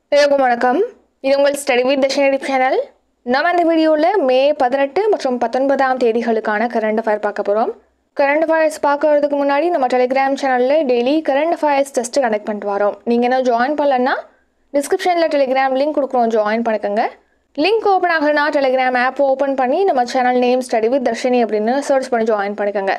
எல்லாருக்கும் வணக்கம் இது உங்கள் ஸ்டடி வித் தர்ஷனரி சேனல் நம்ம இந்த வீடியோவில் மே பதினெட்டு மற்றும் பத்தொன்பதாம் தேதிகளுக்கான கரண்ட் அஃபேர் பார்க்க போகிறோம் கரண்ட் அஃபேர்ஸ் பார்க்கறதுக்கு முன்னாடி நம்ம டெலிகிராம் சேனலில் daily current affairs test connect பண்ணிட்டு வரோம் நீங்கள் என்ன ஜாயின் பண்ணலன்னா டிஸ்கிரிப்ஷனில் டெலிகிராம் லிங்க் கொடுக்குறோம் ஜாயின் பண்ணிக்கோங்க லிங்க் ஓப்பன் ஆகலைன்னா டெலிகிராம் ஆப் ஓப்பன் பண்ணி நம்ம channel name study with Darshini அப்படின்னு சர்ச் பண்ணி ஜாயின் பண்ணிக்கோங்க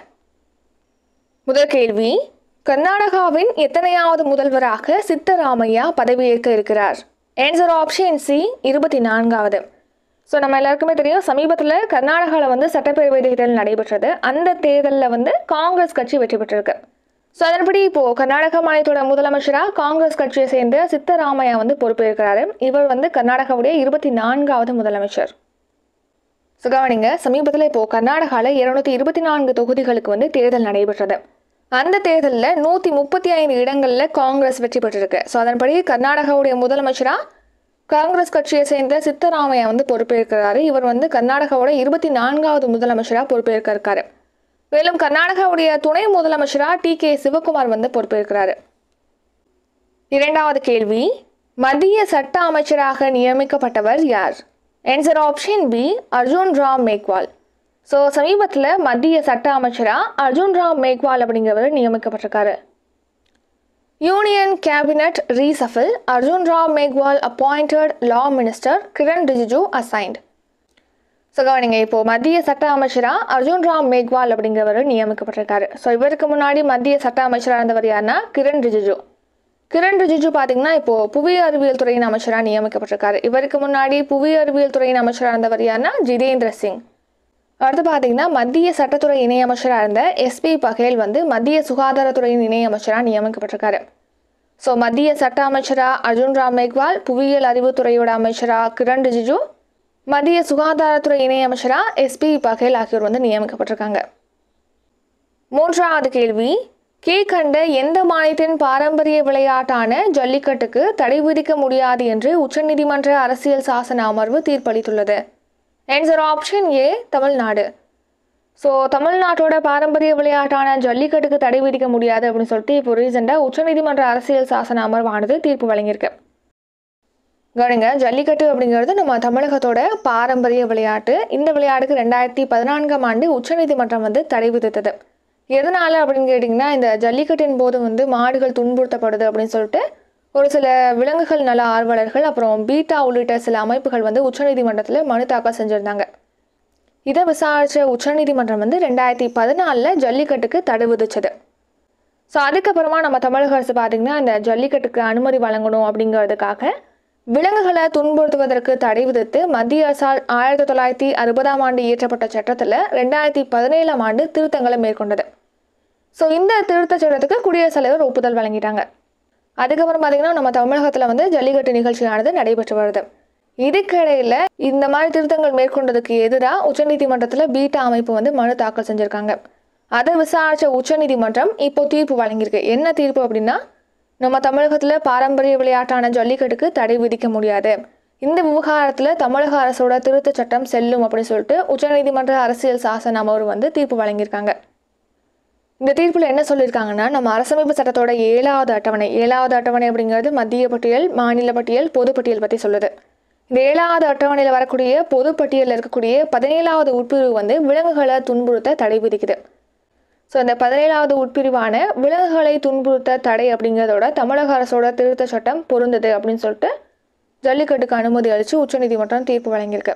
முதல் கேள்வி கர்நாடகாவின் எத்தனையாவது முதல்வராக சித்தராமையா பதவியேற்க இருக்கிறார் ஆன்சர் ஆப்ஷன் சி இருபத்தி நான்காவது ஸோ நம்ம எல்லாருக்குமே தெரியும் சமீபத்தில் கர்நாடகாவில் வந்து சட்டப்பேரவை தேர்தல் நடைபெற்றது அந்த தேர்தலில் வந்து காங்கிரஸ் கட்சி வெற்றி பெற்றிருக்கு ஸோ அதன்படி இப்போது கர்நாடக மாநிலத்தோட முதலமைச்சராக காங்கிரஸ் கட்சியை சேர்ந்த சித்தராமையா வந்து பொறுப்பேற்கிறாரு இவர் வந்து கர்நாடகாவுடைய இருபத்தி நான்காவது முதலமைச்சர் ஸோ கவனிங்க சமீபத்தில் இப்போது கர்நாடகாவில் இருநூத்தி இருபத்தி நான்கு தொகுதிகளுக்கு வந்து தேர்தல் நடைபெற்றது அந்த தேர்தலில் நூற்றி முப்பத்தி ஐந்து இடங்களில் காங்கிரஸ் வெற்றி பெற்றிருக்கு ஸோ அதன்படி கர்நாடகாவுடைய முதலமைச்சராக காங்கிரஸ் கட்சியை சேர்ந்த சித்தராமையா வந்து பொறுப்பேற்கிறாரு இவர் வந்து கர்நாடகாவோட இருபத்தி நான்காவது முதலமைச்சராக பொறுப்பேற்க இருக்காரு மேலும் கர்நாடகாவுடைய துணை முதலமைச்சராக டி கே சிவகுமார் வந்து பொறுப்பேற்கிறாரு இரண்டாவது கேள்வி மத்திய சட்ட அமைச்சராக நியமிக்கப்பட்டவர் யார் answer option B Arjun Ram Meghwal so சமீபத்தில் மத்திய சட்ட அமைச்சராக அர்ஜுன் ராம் மேக்வால் அப்படிங்கிறவர் நியமிக்கப்பட்டிருக்காரு union cabinet reshuffle Arjun Ram Meghwal appointed law minister Kiren Rijiju assigned so கவனிங்க இப்போது மத்திய சட்ட அமைச்சராக அர்ஜுன் ராம் மேக்வால் அப்படிங்கிறவர் நியமிக்கப்பட்டிருக்காரு ஸோ இவருக்கு முன்னாடி மத்திய சட்ட அமைச்சராக இருந்தவர் யாருன்னா கிரண் ரிஜிஜு கிரண் ரிஜிஜு பார்த்தீங்கன்னா இப்போது புவி அறிவியல் துறையின் அமைச்சராக நியமிக்கப்பட்டிருக்காரு இவருக்கு முன்னாடி புவி அறிவியல் துறையின் அமைச்சராக இருந்தவர் யாருன்னா ஜிதேந்திர சிங் அடுத்து பார்த்தீங்கன்னா மத்திய சட்டத்துறை இணையமைச்சராக இருந்த எஸ்பி பகேல் வந்து மத்திய சுகாதாரத்துறையின் இணையமைச்சராக நியமிக்கப்பட்டிருக்காரு ஸோ மத்திய சட்ட அமைச்சராக அர்ஜுன் ராம் மேக்வால் புவியியல் அறிவுத்துறையோட அமைச்சராக கிரண் ரிஜிஜு மத்திய சுகாதாரத்துறை இணையமைச்சராக எஸ்பி பகேல் ஆகியோர் வந்து நியமிக்கப்பட்டிருக்காங்க மூன்றாவது கேள்வி கீழ்கண்ட எந்த மாநிலத்தின் பாரம்பரிய விளையாட்டான ஜல்லிக்கட்டுக்கு தடை விதிக்க முடியாது என்று உச்சநீதிமன்ற அரசியல் சாசன அமர்வு தீர்ப்பளித்துள்ளது answer option A Tamil Nadu so தமிழ்நாட்டோட பாரம்பரிய விளையாட்டான ஜல்லிக்கட்டுக்கு தடை விதிக்க முடியாது அப்படின்னு சொல்லிட்டு இப்போ ரீசெண்டாக உச்சநீதிமன்ற அரசியல் சாசன அமர்வானது தீர்ப்பு வழங்கியிருக்கு கவனிங்க ஜல்லிக்கட்டு அப்படிங்கிறது நம்ம தமிழகத்தோட பாரம்பரிய விளையாட்டு இந்த விளையாட்டுக்கு ரெண்டாயிரத்தி பதினான்காம் ஆண்டு உச்சநீதிமன்றம் வந்து தடை விதித்தது எதனால அப்படின்னு கேட்டிங்கன்னா இந்த ஜல்லிக்கட்டின் போது வந்து மாடுகள் துன்புறுத்தப்படுது அப்படின்னு சொல்லிட்டு ஒரு சில விலங்குகள் நல ஆர்வலர்கள் அப்புறம் பீட்டா உள்ளிட்ட சில அமைப்புகள் வந்து உச்சநீதிமன்றத்தில் மனு தாக்கல் செஞ்சுருந்தாங்க இதை விசாரித்த உச்சநீதிமன்றம் வந்து ரெண்டாயிரத்தி பதினாலில் ஜல்லிக்கட்டுக்கு தடை விதிச்சது ஸோ அதுக்கப்புறமா நம்ம தமிழக அரசு பார்த்திங்கன்னா இந்த ஜல்லிக்கட்டுக்கு அனுமதி வழங்கணும் அப்படிங்கிறதுக்காக விலங்குகளை துன்புறுத்துவதற்கு தடை விதித்து மத்திய அரசால் ஆயிரத்தி தொள்ளாயிரத்தி அறுபதாம் ஆண்டு இயற்றப்பட்ட சட்டத்தில் ரெண்டாயிரத்தி பதினேழாம் ஆண்டு திருத்தங்களை மேற்கொண்டது ஸோ இந்த திருத்த சட்டத்துக்கு குடியரசுத் தலைவர் ஒப்புதல் வழங்கிட்டாங்க அதுக்கப்புறம் பார்த்திங்கன்னா நம்ம தமிழகத்தில் வந்து ஜல்லிக்கட்டு நிகழ்ச்சியானது நடைபெற்று வருது இதுக்கிடையில் இந்த மாதிரி திருத்தங்கள் மேற்கொண்டதுக்கு எதிராக உச்சநீதிமன்றத்தில் பீட்டா அமைப்பு வந்து மனு தாக்கல் செஞ்சுருக்காங்க அதை விசாரித்த உச்சநீதிமன்றம் இப்போ தீர்ப்பு வழங்கியிருக்கு என்ன தீர்ப்பு அப்படின்னா நம்ம தமிழகத்தில் பாரம்பரிய விளையாட்டான ஜல்லிக்கட்டுக்கு தடை விதிக்க முடியாது இந்த விவகாரத்தில் தமிழக அரசோட திருத்த சட்டம் செல்லும் அப்படின்னு சொல்லிட்டு உச்சநீதிமன்ற அரசியல் சாசன அமர்வு வந்து தீர்ப்பு வழங்கியிருக்காங்க இந்த தீர்ப்பில் என்ன சொல்லியிருக்காங்கன்னா நம்ம அரசமைப்பு சட்டத்தோட ஏழாவது அட்டவணை ஏழாவது அட்டவணை அப்படிங்கிறது மத்திய பட்டியல் மாநில பட்டியல் பொதுப்பட்டியல் பற்றி சொல்லுது இந்த ஏழாவது அட்டவணையில் வரக்கூடிய பொதுப்பட்டியலில் இருக்கக்கூடிய பதினேழாவது உட்பிரிவு வந்து விலங்குகளை துன்புறுத்த தடை விதிக்குது ஸோ இந்த பதினேழாவது உட்பிரிவான விலங்குகளை துன்புறுத்த தடை அப்படிங்கிறதோட தமிழக அரசோட திருத்த சட்டம் பொருந்தது அப்படின்னு சொல்லிட்டு ஜல்லிக்கட்டுக்கு அனுமதி அளித்து உச்சநீதிமன்றம் தீர்ப்பு வழங்கியிருக்கு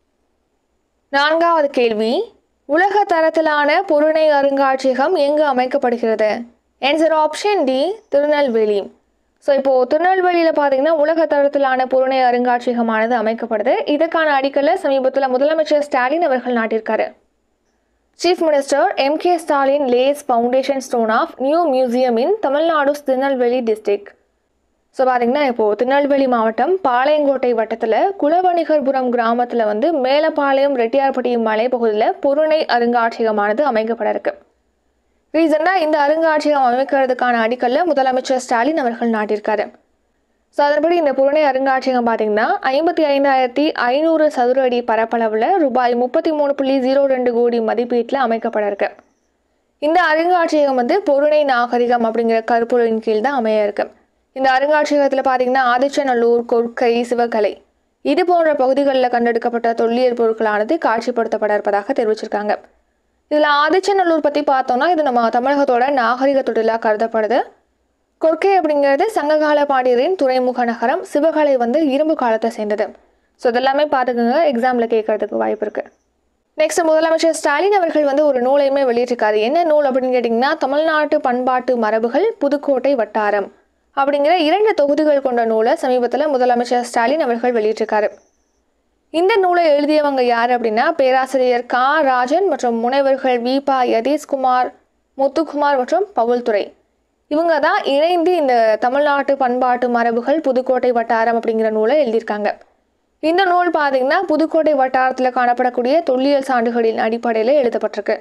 நான்காவது கேள்வி உலக தரத்திலான பொருணை அருங்காட்சியகம் எங்கு அமைக்கப்படுகிறது answer option D Tirunelveli so இப்போது திருநெல்வேலியில் பார்த்தீங்கன்னா உலக தரத்திலான பொருணை அருங்காட்சியகமானது அமைக்கப்படுது இதற்கான அடிக்கலை சமீபத்தில் முதலமைச்சர் ஸ்டாலின் அவர்கள் நாட்டிருக்காரு chief minister M K Stalin lays foundation stone of new museum in Tamil Nadu Tirunelveli district so பார்த்தீங்கன்னா இப்போது திருநெல்வேலி மாவட்டம் பாளையங்கோட்டை வட்டத்தில் குலவணிகர்புரம் கிராமத்தில் வந்து மேலப்பாளையம் ரெட்டியார்பட்டி மலைப்பகுதியில் பொருணை அருங்காட்சியகமானது அமைக்கப்பட இருக்கு ரீசெண்டாக இந்த அருங்காட்சியகம் அமைக்கிறதுக்கான அடிக்கல்ல முதலமைச்சர் ஸ்டாலின் அவர்கள் நாட்டியிருக்காரு ஸோ அதன்படி இந்த புறணை அருங்காட்சியகம் பார்த்தீங்கன்னா ஐம்பத்தி ஐந்தாயிரத்தி ஐநூறு சதுர அடி பரப்பளவில் ரூபாய் முப்பத்தி மூணு புள்ளி ஜீரோ ரெண்டு கோடி மதிப்பீட்டில் அமைக்கப்பட இருக்கு இந்த அருங்காட்சியகம் வந்து பொருணை நாகரிகம் அப்படிங்கிற கருப்பொருளின் கீழ் தான் அமைய இருக்கு இந்த அருங்காட்சியகத்தில் பார்த்தீங்கன்னா ஆதிச்சநல்லூர் கொற்கை சிவகலை இது போன்ற பகுதிகளில் கண்டெடுக்கப்பட்ட தொல்லியல் பொருட்களானது காட்சிப்படுத்தப்பட இருப்பதாக தெரிவிச்சிருக்காங்க இதில் ஆதிச்சநல்லூர் பற்றி பார்த்தோம்னா இது நம்ம தமிழகத்தோட நாகரிக தொழிலாக கருதப்படுது கொற்கை அப்படிங்கிறது சங்ககால பாண்டியரின் துறைமுக நகரம் சிவகலை வந்து இரும்பு காலத்தை சேர்ந்தது ஸோ இதெல்லாமே பார்த்துக்கோங்க எக்ஸாமில் கேட்கறதுக்கு வாய்ப்பு இருக்குது நெக்ஸ்ட் முதலமைச்சர் ஸ்டாலின் அவர்கள் வந்து ஒரு நூலையுமே வெளியிட்டிருக்காரு என்ன நூல் அப்படின்னு கேட்டிங்கன்னா தமிழ்நாட்டு பண்பாட்டு மரபுகள் புதுக்கோட்டை வட்டாரம் அப்படிங்கிற இரண்டு தொகுதிகள் கொண்ட நூலை சமீபத்தில் முதலமைச்சர் ஸ்டாலின் அவர்கள் வெளியிட்டிருக்காரு இந்த நூலை எழுதியவங்க யார் அப்படின்னா பேராசிரியர் கா ராஜன் மற்றும் முனைவர்கள் விபா யதீஷ்குமார் முத்துக்குமார் மற்றும் பவுல்துறை இவங்க தான் இணைந்து இந்த தமிழ்நாட்டு பண்பாட்டு மரபுகள் புதுக்கோட்டை வட்டாரம் அப்படிங்கிற நூலை எழுதியிருக்காங்க இந்த நூல் பார்த்தீங்கன்னா புதுக்கோட்டை வட்டாரத்தில் காணப்படக்கூடிய தொல்லியல் சான்றுகளின் அடிப்படையில் எழுதப்பட்டிருக்கு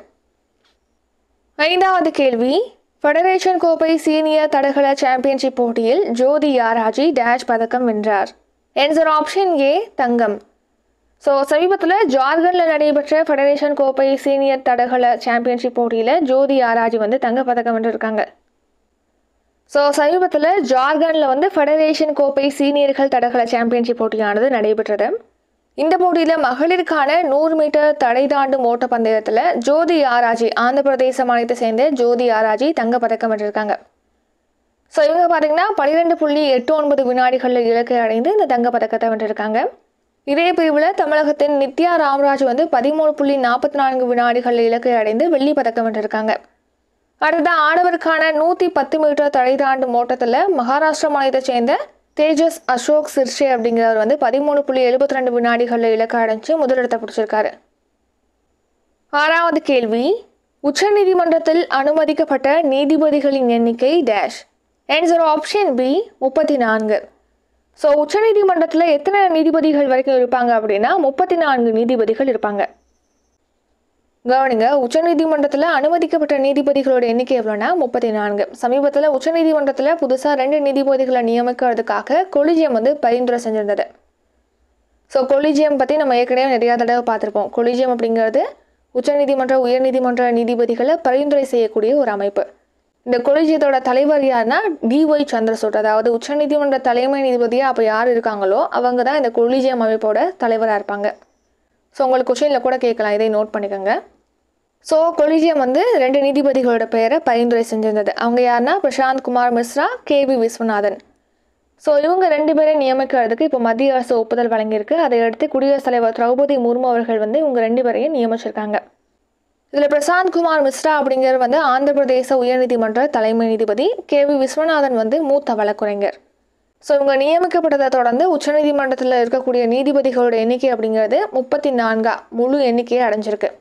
ஐந்தாவது கேள்வி ஃபெடரேஷன் கோப்பை சீனியர் தடகள சாம்பியன்ஷிப் போட்டியில் ஜோதி யாராஜி டேஷ் பதக்கம் வென்றார் என்சர் ஆப்ஷன் ஏ தங்கம் ஸோ சமீபத்தில் ஜார்க்கண்டில் நடைபெற்ற ஃபெடரேஷன் கோப்பை சீனியர் தடகள சாம்பியன்ஷிப் போட்டியில் ஜோதி யாராஜி வந்து தங்கப்பதக்கம் வென்றிருக்காங்க ஸோ சமீபத்தில் ஜார்க்கண்டில் வந்து ஃபெடரேஷன் கோப்பை சீனியர்கள் தடகள சாம்பியன்ஷிப் போட்டியானது நடைபெற்றது இந்த போட்டியில் மகளிருக்கான நூறு மீட்டர் தடை தாண்டும் ஓட்டப்பந்தயத்தில் ஜோதி ஆராஜி ஆந்திர பிரதேச மாநிலத்தை சேர்ந்த ஜோதி ஆராஜி தங்கப்பதக்கம் வென்றிருக்காங்க ஸோ இவங்க பார்த்தீங்கன்னா பன்னிரெண்டு புள்ளி எட்டு ஒன்பது வினாடிகளில் இலக்கை அடைந்து இந்த தங்கப்பதக்கத்தை வென்றிருக்காங்க இதே பிரிவில் தமிழகத்தின் நித்யா ராமராஜ் வந்து பதிமூணு புள்ளி நாற்பத்தி நான்கு வினாடிகளில் இலக்கை அடைந்து வெள்ளி பதக்கம் வென்றிருக்காங்க அடுத்த ஆடவருக்கான நூற்றி பத்து மீட்டர் தடை தாண்டும் ஓட்டத்தில் மகாராஷ்டிரா மாநிலத்தை சேர்ந்த தேஜஸ் அசோக் சிர்ஷே அப்படிங்கிறவர் வந்து பதிமூணு புள்ளி எழுபத்தி ரெண்டு வினாடிகளில் இலக்கு அடைஞ்சு முதலிடத்தை பிடிச்சிருக்காரு ஆறாவது கேள்வி உச்சநீதிமன்றத்தில் அனுமதிக்கப்பட்ட நீதிபதிகளின் எண்ணிக்கை டேஷ் ஆன்சர் ஆப்ஷன் பி முப்பத்தி நான்கு ஸோ உச்சநீதிமன்றத்தில் எத்தனை நீதிபதிகள் வரைக்கும் இருப்பாங்க அப்படின்னா முப்பத்தி நான்கு நீதிபதிகள் இருப்பாங்க கவனிங்க உச்சநீதிமன்றத்தில் அனுமதிக்கப்பட்ட நீதிபதிகளோட எண்ணிக்கை எவ்வளோனா முப்பத்தி நான்கு சமீபத்தில் உச்சநீதிமன்றத்தில் புதுசாக ரெண்டு நீதிபதிகளை நியமிக்கிறதுக்காக கொலிஜியம் வந்து பரிந்துரை செஞ்சிருந்தது ஸோ கொலிஜியம் பற்றி நம்ம ஏற்கனவே நிறையா தடவை பார்த்துருப்போம் கொலிஜியம் அப்படிங்கிறது உச்சநீதிமன்ற உயர்நீதிமன்ற நீதிபதிகளை பரிந்துரை செய்யக்கூடிய ஒரு அமைப்பு இந்த கொலிஜியத்தோட தலைவர் யாருன்னா டிஒய் சந்திரசூட் அதாவது உச்சநீதிமன்ற தலைமை நீதிபதியாக அப்போ யார் இருக்காங்களோ அவங்க தான் இந்த கொலிஜியம் அமைப்போட தலைவராக இருப்பாங்க ஸோ உங்களுக்கு கொஷினில் கூட கேட்கலாம் இதை நோட் பண்ணிக்கோங்க ஸோ கொலிஜியம் வந்து ரெண்டு நீதிபதிகளோட பெயரை பரிந்துரை செஞ்சிருந்தது அவங்க யாருன்னா பிரசாந்த் குமார் மிஸ்ரா கேவி விஸ்வநாதன் ஸோ இவங்க ரெண்டு பேரை நியமிக்கிறதுக்கு இப்போ மத்திய அரசு ஒப்புதல் வழங்கியிருக்கு அதை அடுத்து குடியரசுத் தலைவர் திரௌபதி முர்மு அவர்கள் வந்து இவங்க ரெண்டு பேரையும் நியமிச்சிருக்காங்க இதில் பிரசாந்த் குமார் மிஸ்ரா அப்படிங்கிறவர் வந்து ஆந்திர பிரதேச உயர்நீதிமன்ற தலைமை நீதிபதி கே வி விஸ்வநாதன் வந்து மூத்த வழக்குரைஞர் ஸோ இவங்க நியமிக்கப்பட்டதை தொடர்ந்து உச்சநீதிமன்றத்தில் இருக்கக்கூடிய நீதிபதிகளோட எண்ணிக்கை அப்படிங்கிறது முப்பத்தி நான்கா முழு எண்ணிக்கையை அடைஞ்சிருக்கு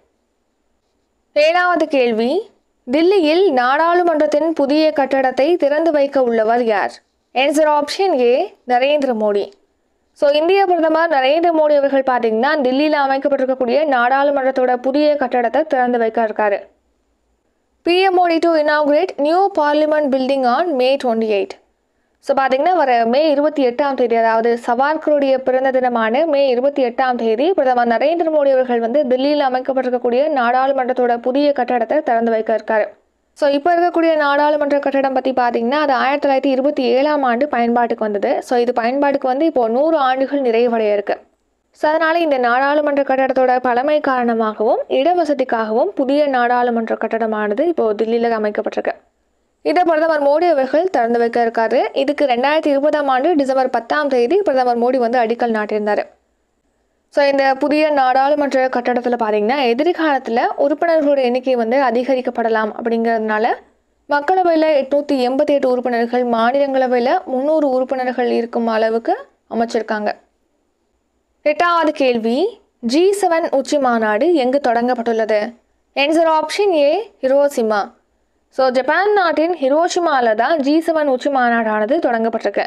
ஏழாவது கேள்வி தில்லியில் நாடாளுமன்றத்தின் புதிய கட்டடத்தை திறந்து வைக்க உள்ளவர் யார் answer option A Narendra Modi so இந்திய பிரதமர் நரேந்திர மோடி அவர்கள் பார்த்தீங்கன்னா தில்லியில் அமைக்கப்பட்டிருக்கக்கூடிய நாடாளுமன்றத்தோட புதிய கட்டடத்தை திறந்து வைக்க இருக்காரு PM Modi to inaugurate new parliament building on May twenty eight so பார்த்தீங்கன்னா வர மே இருபத்தி எட்டாம் தேதி அதாவது சவார்கருடைய பிறந்த தினமான மே இருபத்தி எட்டாம் தேதி பிரதமர் நரேந்திர மோடி அவர்கள் வந்து தில்லியில் அமைக்கப்பட்டிருக்கக்கூடிய நாடாளுமன்றத்தோட புதிய கட்டடத்தை திறந்து வைக்க இருக்காரு ஸோ இப்போ இருக்கக்கூடிய நாடாளுமன்ற கட்டடம் பற்றி பார்த்தீங்கன்னா அது ஆயிரத்தி தொள்ளாயிரத்தி இருபத்தி ஏழாம் ஆண்டு பயன்பாட்டுக்கு வந்தது ஸோ இது பயன்பாட்டுக்கு வந்து இப்போது நூறு ஆண்டுகள் நிறைவடைய இருக்கு ஸோ அதனால் இந்த நாடாளுமன்ற கட்டடத்தோட பழமை காரணமாகவும் இடவசதிக்காகவும் புதிய நாடாளுமன்ற கட்டடமானது இப்போது தில்லியில் அமைக்கப்பட்டிருக்கு இதை பிரதமர் மோடி அவர்கள் திறந்து வைக்க இருக்காரு இதுக்கு ரெண்டாயிரத்தி இருபதாம் ஆண்டு டிசம்பர் பத்தாம் தேதி பிரதமர் மோடி வந்து அடிக்கல் நாட்டியிருந்தார் ஸோ இந்த புதிய நாடாளுமன்ற கட்டடத்தில் பார்த்தீங்கன்னா எதிர்காலத்தில் உறுப்பினர்களோட எண்ணிக்கை வந்து அதிகரிக்கப்படலாம் அப்படிங்கிறதுனால மக்களவையில் எட்நூற்றி எண்பத்தி எட்டு உறுப்பினர்கள் மாநிலங்களவையில் முந்நூறு உறுப்பினர்கள் இருக்கும் அளவுக்கு அமைச்சிருக்காங்க எட்டாவது கேள்வி ஜி செவன் உச்சி மாநாடு எங்கு தொடங்கப்பட்டுள்ளது answer option A Hiroshima so Japan நாட்டின் ஹிரோஷிமாவில் தான் ஜி செவன் உச்சி மாநாடானது தொடங்கப்பட்டிருக்கு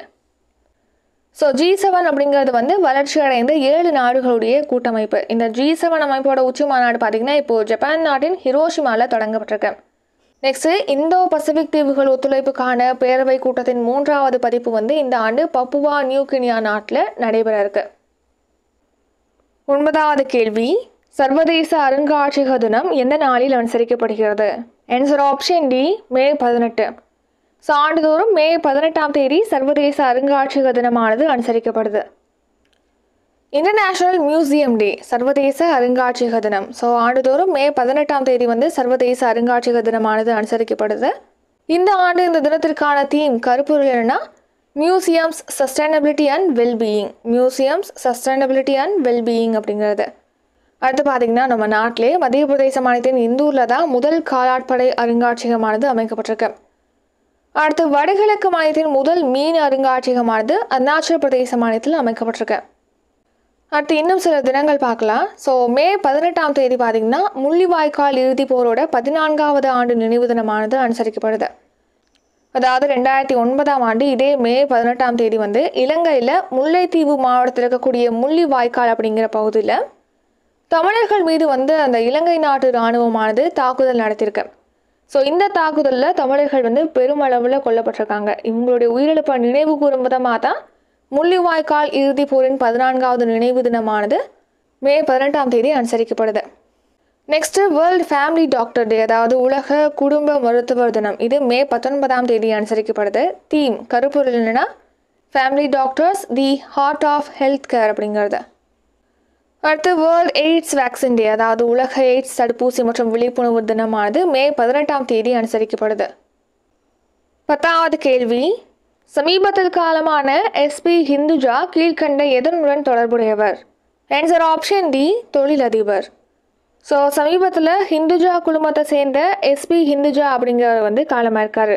ஸோ ஜி செவன் அப்படிங்கிறது வந்து வளர்ச்சி அடைந்த ஏழு நாடுகளுடைய கூட்டமைப்பு இந்த ஜி செவன் அமைப்போட உச்சி மாநாடு பார்த்தீங்கன்னா இப்போது ஜப்பான் நாட்டின் ஹிரோஷிமாவில் தொடங்கப்பட்டிருக்கு நெக்ஸ்ட்டு இந்தோ பசிபிக் தீவுகள் ஒத்துழைப்புக்கான பேரவை கூட்டத்தின் மூன்றாவது பதிப்பு வந்து இந்த ஆண்டு பப்புவா நியூ கினியா நாட்டில் நடைபெற இருக்கு ஒன்பதாவது கேள்வி சர்வதேச அருங்காட்சியக தினம் எந்த நாளில் அனுசரிக்கப்படுகிறது ஆன்சர் ஆப்ஷன் டி மே பதினெட்டு ஸோ ஆண்டுதோறும் மே பதினெட்டாம் தேதி சர்வதேச அருங்காட்சியக தினமானது அனுசரிக்கப்படுது இன்டர்நேஷனல் மியூசியம் டே சர்வதேச அருங்காட்சியக தினம் ஸோ ஆண்டுதோறும் மே பதினெட்டாம் தேதி வந்து சர்வதேச அருங்காட்சியக தினமானது அனுசரிக்கப்படுது இந்த ஆண்டு இந்த தினத்திற்கான தீம் கருப்பொருள் என்னன்னா museums sustainability and wellbeing museums sustainability and wellbeing அப்படிங்கிறது அடுத்து பார்த்தீங்கன்னா நம்ம நாட்டிலே மத்திய பிரதேச மாநிலத்தின் இந்தூரில் தான் முதல் காலாட்படை அருங்காட்சியகமானது அமைக்கப்பட்டிருக்கு அடுத்து வடகிழக்கு மாநிலத்தின் முதல் மீன் அருங்காட்சியகமானது அருணாச்சல பிரதேச மாநிலத்தில் அமைக்கப்பட்டிருக்கு அடுத்து இன்னும் சில தினங்கள் பார்க்கலாம் ஸோ மே பதினெட்டாம் தேதி பார்த்தீங்கன்னா முள்ளிவாய்க்கால் இறுதிப் போரோட பதினான்காவது ஆண்டு நினைவு தினமானது அனுசரிக்கப்படுது அதாவது ரெண்டாயிரத்தி ஒன்பதாம் ஆண்டு இதே மே பதினெட்டாம் தேதி வந்து இலங்கையில் முல்லைத்தீவு மாவட்டத்தில் இருக்கக்கூடிய முள்ளிவாய்க்கால் அப்படிங்கிற பகுதியில் தமிழர்கள் மீது வந்து அந்த இலங்கை நாட்டு இராணுவமானது தாக்குதல் நடத்தியிருக்கு ஸோ இந்த தாக்குதலில் தமிழர்கள் வந்து பெருமளவில் கொல்லப்பட்டிருக்காங்க இவங்களுடைய உயிரிழப்பை நினைவு கூறும் விதமாக தான் முள்ளிவாய்க்கால் இறுதிப் போரின் பதினான்காவது நினைவு தினமானது மே பதினெட்டாம் தேதி அனுசரிக்கப்படுது next world family doctor day அதாவது உலக குடும்ப மருத்துவர் தினம் இது மே பத்தொன்பதாம் தேதி அனுசரிக்கப்படுது தீம் கருப்பொருள் என்னன்னா family doctors the heart of health care அப்படிங்கிறது அடுத்து வேர்ல்ட் எய்ட்ஸ் வேக்சின் டே அதாவது உலக எய்ட்ஸ் தடுப்பூசி மற்றும் விழிப்புணர்வு தினமானது மே பதினெட்டாம் தேதி அனுசரிக்கப்படுது பத்தாவது கேள்வி சமீபத்தில் காலமான எஸ்பி ஹிந்துஜா கீழ்கண்ட எதனுடன் தொடர்புடையவர் ஆன்சர் ஆப்ஷன் டி தொழிலதிபர் ஸோ சமீபத்தில் ஹிந்துஜா குழுமத்தை சேர்ந்த எஸ்பி ஹிந்துஜா அப்படிங்கிறவர் வந்து காலமாக இருக்காரு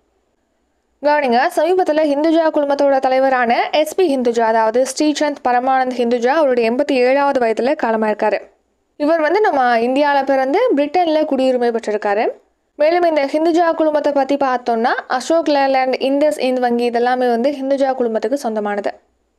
கவனிங்க சமீபத்தில் ஹிந்துஜா குழுமத்தோட தலைவரான எஸ்பி ஹிந்துஜா அதாவது ஸ்ரீசந்த் பரமானந்த் ஹிந்துஜா அவருடைய எண்பத்தி ஏழாவது வயதில் காலமாக இருக்காரு இவர் வந்து நம்ம இந்தியாவில் பிறந்து பிரிட்டனில் குடியுரிமை பெற்றிருக்காரு மேலும் இந்த ஹிந்துஜா குழுமத்தை பற்றி பார்த்தோம்னா அசோக் லேண்ட் இண்டஸ் இந்த் வங்கி இதெல்லாமே வந்து ஹிந்துஜா குழுமத்துக்கு சொந்தமானது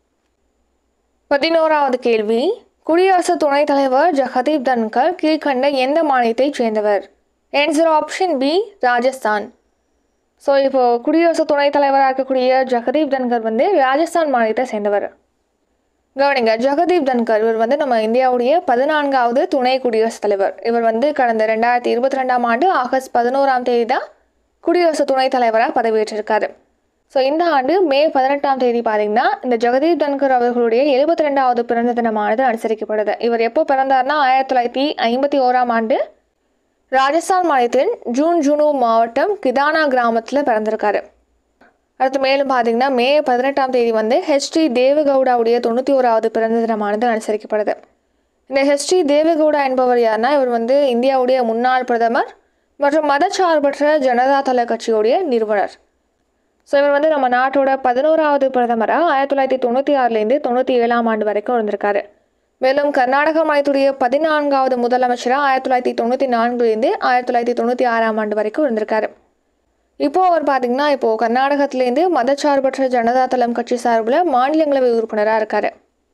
பதினோராவது கேள்வி குடியரசு துணைத் தலைவர் ஜெகதீப் தன்கர் கீழ்கண்ட எந்த மாநிலத்தைச் சேர்ந்தவர் answer option B Rajasthan so இப்போ குடியரசு துணைத் தலைவராக இருக்கக்கூடிய ஜெகதீப் தன்கர் வந்து ராஜஸ்தான் மாநிலத்தை சேர்ந்தவர் கவனிங்க ஜெகதீப் தன்கர் இவர் வந்து நம்ம இந்தியாவுடைய பதினான்காவது துணை குடியரசுத் தலைவர் இவர் வந்து கடந்த ரெண்டாயிரத்தி இருபத்தி ரெண்டாம் ஆண்டு ஆகஸ்ட் பதினோராம் தேதி தான் குடியரசு துணைத் தலைவராக பதவியேற்றிருக்காரு ஸோ இந்த ஆண்டு மே பதினெட்டாம் தேதி பார்த்தீங்கன்னா இந்த ஜெகதீப் தன்கர் அவர்களுடைய எழுபத்தி ரெண்டாவது பிறந்த தினமானது அனுசரிக்கப்படுது இவர் எப்போ பிறந்தார்னா ஆயிரத்தி தொள்ளாயிரத்தி ஐம்பத்தி ஓராம் ஆண்டு ராஜஸ்தான் மாநிலத்தின் ஜூன் ஜுனு மாவட்டம் கிதானா கிராமத்தில் பிறந்திருக்காரு அடுத்து மேலும் பார்த்தீங்கன்னா மே பதினெட்டாம் தேதி வந்து ஹெச்டி தேவகவுடாவுடைய தொண்ணூற்றி ஓராவது பிறந்த தினமானது அனுசரிக்கப்படுது இந்த ஹெச்டி தேவகவுடா என்பவர் யாருன்னா இவர் வந்து இந்தியாவுடைய முன்னாள் பிரதமர் மற்றும் மதச்சார்பற்ற ஜனதா தள கட்சியுடைய நிறுவனர் ஸோ இவர் வந்து நம்ம நாட்டோட பதினோராவது பிரதமராக ஆயிரத்தி தொள்ளாயிரத்தி தொண்ணூற்றி ஆறுலேருந்து தொண்ணூற்றி ஏழாம் ஆண்டு வரைக்கும் இருந்திருக்காரு மேலும் கர்நாடக மாநிலத்துடைய பதினான்காவது முதலமைச்சராக ஆயிரத்தி தொள்ளாயிரத்தி தொண்ணூற்றி நான்குலேருந்து ஆயிரத்தி தொள்ளாயிரத்தி தொண்ணூற்றி ஆறாம் ஆண்டு வரைக்கும் இருந்திருக்காரு இப்போ அவர் பார்த்தீங்கன்னா இப்போ கர்நாடகத்திலேருந்து மதச்சார்பற்ற ஜனதா தளம் கட்சி சார்பில் மாநிலங்களவை உறுப்பினராக இருக்காரு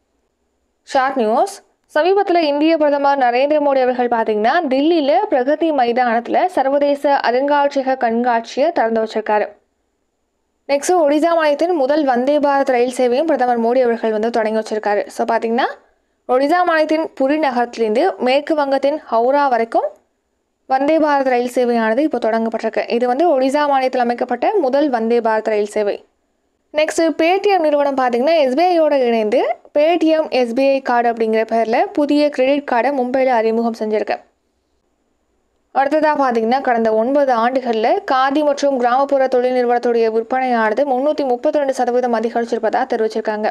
ஷார்ட் நியூஸ் சமீபத்தில் இந்திய பிரதமர் நரேந்திர மோடி அவர்கள் பார்த்தீங்கன்னா தில்லியில் பிரகதி மைதானத்தில் சர்வதேச அருங்காட்சியக கண்காட்சியை திறந்து வச்சிருக்காரு நெக்ஸ்ட் ஒடிசா மாநிலத்தின் முதல் வந்தே பாரத் ரயில் சேவையும் பிரதமர் மோடி அவர்கள் வந்து தொடங்கி வச்சிருக்காரு ஸோ பார்த்தீங்கன்னா ஒடிசா மாநிலத்தின் புரி நகரத்திலிருந்து மேற்கு வங்கத்தின் ஹவுரா வரைக்கும் வந்தே பாரத் ரயில் சேவையானது இப்போ தொடங்கப்பட்டிருக்கு இது வந்து ஒடிசா மாநிலத்தில் அமைக்கப்பட்ட முதல் வந்தே பாரத் ரயில் சேவை நெக்ஸ்ட் பேடிஎம் நிறுவனம் பார்த்தீங்கன்னா எஸ்பிஐயோட இணைந்து பேடிஎம் எஸ்பிஐ கார்டு அப்படிங்கிற பேரில் புதிய கிரெடிட் கார்டை மும்பையில் அறிமுகம் செஞ்சிருக்கு அடுத்ததாக பார்த்தீங்கன்னா கடந்த ஒன்பது ஆண்டுகளில் காதி மற்றும் கிராமப்புற தொழில் நிறுவனத்துடைய விற்பனையானது முந்நூற்றி முப்பத்தி ரெண்டு சதவீதம் அதிகரிச்சிருப்பதாக தெரிவிச்சிருக்காங்க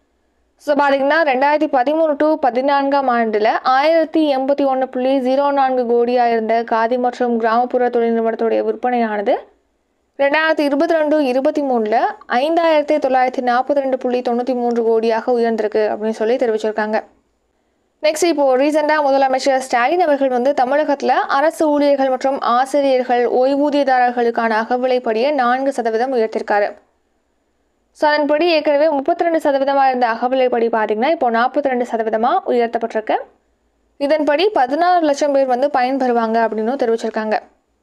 ஸோ பார்த்தீங்கன்னா ரெண்டாயிரத்தி பதிமூணு டு பதினான்காம் ஆண்டில் ஆயிரத்தி எண்பத்தி ஒன்று புள்ளி ஜீரோ நான்கு கோடியாக இருந்த காதி மற்றும் கிராமப்புற தொழில் நிறுவனத்துடைய விற்பனையானது ரெண்டாயிரத்தி இருபத்தி ரெண்டு இருபத்தி மூணில் ஐந்தாயிரத்தி தொள்ளாயிரத்தி நாற்பத்தி ரெண்டு புள்ளி தொண்ணூற்றி மூன்று கோடியாக உயர்ந்திருக்கு அப்படின்னு சொல்லி தெரிவிச்சிருக்காங்க நெக்ஸ்ட் இப்போ ரீசெண்டாக முதலமைச்சர் ஸ்டாலின் அவர்கள் வந்து தமிழகத்தில் அரசு ஊழியர்கள் மற்றும் ஆசிரியர்கள் ஓய்வூதியதாரர்களுக்கான அகவிலைப்படியை நான்கு சதவீதம் உயர்த்திருக்காரு ஸோ அதன்படி ஏற்கனவே முப்பத்தி ரெண்டு சதவீதமாக இருந்த அகவிலைப்படி பார்த்தீங்கன்னா இப்போ நாற்பத்தி ரெண்டு சதவீதமாக உயர்த்தப்பட்டிருக்கு இதன்படி பதினாறு லட்சம் பேர் வந்து பயன்பெறுவாங்க அப்படின்னு தெரிவிச்சிருக்காங்க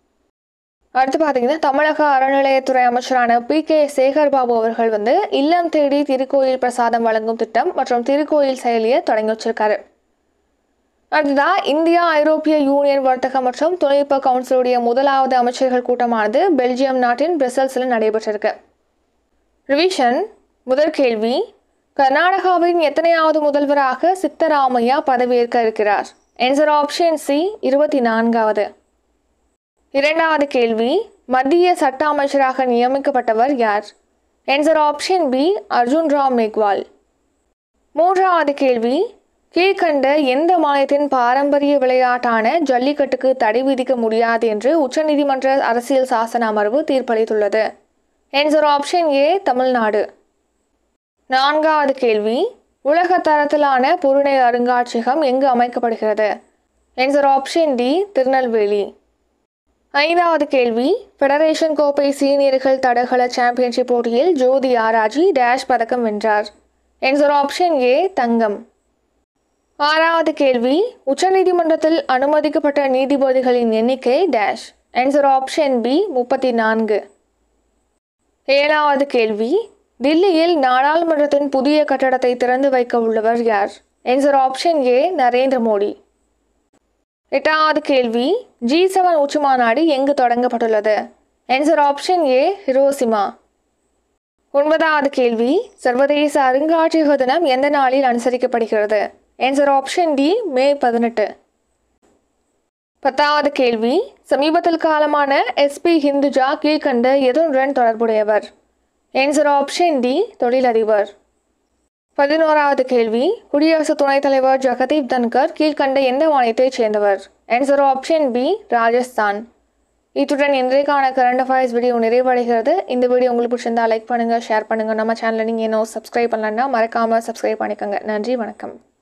அடுத்து பார்த்தீங்கன்னா தமிழக அறநிலையத்துறை அமைச்சரான பி கே சேகர்பாபு அவர்கள் வந்து இல்லம் தேடி திருக்கோயில் பிரசாதம் வழங்கும் திட்டம் மற்றும் திருக்கோயில் செயலியை தொடங்கி வச்சிருக்காரு அடுத்ததா இந்தியா ஐரோப்பிய யூனியன் வர்த்தக மற்றும் தொழில்நுட்ப கவுன்சிலுடைய முதலாவது அமைச்சர்கள் கூட்டமானது பெல்ஜியம் நாட்டின் பிரசல்ஸில் நடைபெற்றிருக்கு ரிவிஷன் முதல் கேள்வி கர்நாடகாவின் எத்தனையாவது முதல்வராக சித்தராமையா பதவியேற்க இருக்கிறார் ஆன்சர் ஆப்ஷன் சி இருபத்தி நான்காவது இரண்டாவது கேள்வி மத்திய சட்ட அமைச்சராக நியமிக்கப்பட்டவர் யார் answer option B Arjun Ram Meghwal மூன்றாவது கேள்வி கீழ்கண்ட எந்த மாநிலத்தின் பாரம்பரிய விளையாட்டான ஜல்லிக்கட்டுக்கு தடை விதிக்க முடியாது என்று உச்சநீதிமன்ற அரசியல் சாசன அமர்வு தீர்ப்பளித்துள்ளது ஆன்சர் ஆப்ஷன் ஏ தமிழ்நாடு நான்காவது கேள்வி உலக தரத்திலான பொருணை அருங்காட்சியகம் எங்கு அமைக்கப்படுகிறது ஆன்சர் ஆப்ஷன் டி திருநெல்வேலி ஐந்தாவது கேள்வி ஃபெடரேஷன் கோப்பை சீனியர்கள் தடகள சாம்பியன்ஷிப் போட்டியில் ஜோதி ஆராஜி டேஷ் பதக்கம் வென்றார் ஆன்சர் ஆப்ஷன் ஏ தங்கம் ஆறாவது கேள்வி உச்சநீதிமன்றத்தில் அனுமதிக்கப்பட்ட நீதிபதிகளின் எண்ணிக்கை டேஷ் ஆன்சர் ஆப்ஷன் பி முப்பத்தி நான்கு ஏழாவது கேள்வி தில்லியில் நாடாளுமன்றத்தின் புதிய கட்டடத்தை திறந்து வைக்க உள்ளவர் யார் answer option A Narendra Modi எட்டாவது கேள்வி ஜி செவன் உச்சி மாநாடு எங்கு தொடங்கப்பட்டுள்ளது ஆன்சர் ஆப்ஷன் ஏ ஹிரோசிமா ஒன்பதாவது கேள்வி சர்வதேச அருங்காட்சியக தினம் எந்த நாளில் அனுசரிக்கப்படுகிறது ஆன்சர் ஆப்ஷன் டி மே பதினெட்டு பத்தாவது கேள்வி சமீபத்தில் காலமான எஸ்பி ஹிந்துஜா கீழ்கண்ட எதனுடன் தொடர்புடையவர் ஆன்சர் ஆப்ஷன் டி தொழிலதிபர் பதினோராவது கேள்வி குடியரசு துணைத் தலைவர் ஜெகதீப் தன்கர் கீழ்கண்ட எந்த மாநிலத்தைச் சேர்ந்தவர் ஆன்சர் ஆப்ஷன் பி ராஜஸ்தான் இத்துடன் இன்றைக்கான கரண்ட் அஃபேர்ஸ் வீடியோ நிறைவடைகிறது இந்த வீடியோ உங்களுக்கு பிடிச்சிருந்தா லைக் பண்ணுங்கள் ஷேர் பண்ணுங்கள் நம்ம சேனலை நீங்கள் இன்னும் சப்ஸ்கிரைப் பண்ணலன்னா மறக்காமல் சப்ஸ்கிரைப் பண்ணிக்கோங்க நன்றி வணக்கம்